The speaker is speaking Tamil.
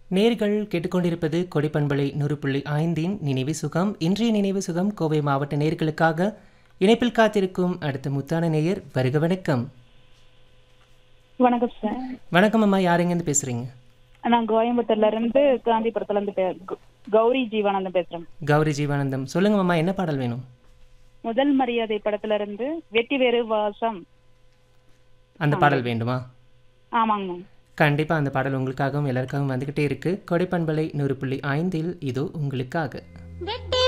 நேர்கள் கேட்டுக்கொண்டிருப்பது கொடிப்பண்பலை நூறு புள்ளி ஐந்தின் நினைவு சுகம் இன்றைய நினைவு சுகம் கோவை மாவட்ட நேர்களுக்காக இணைப்பில் காத்திருக்கும் அடுத்த முத்தான நேயர் வருக வணக்கம் வணக்கம் சார் வணக்கம் அம்மா யாரெங்கேருந்து பேசுறீங்க நான் கோயம்புத்தூர்ல இருந்து காந்திபுரத்துல இருந்து பே- கு- கௌரி ஜீவானந்தம் பேசுறேன் கௌரி ஜீவானந்தம் சொல்லுங்க அம்மா என்ன பாடல் வேணும் முதல் மரியாதை படத்துல இருந்து வெட்டி வேறு வாசம் அந்த பாடல் வேண்டுமா ஆமாங்க மேம் கண்டிப்பா அந்த பாடல் உங்களுக்காகவும் எல்லாருக்காகவும் வந்துகிட்டே இருக்கு கொடைப்பண்பலை நூறு புள்ளி ஐந்தில் இதோ உங்களுக்காக வெட்டி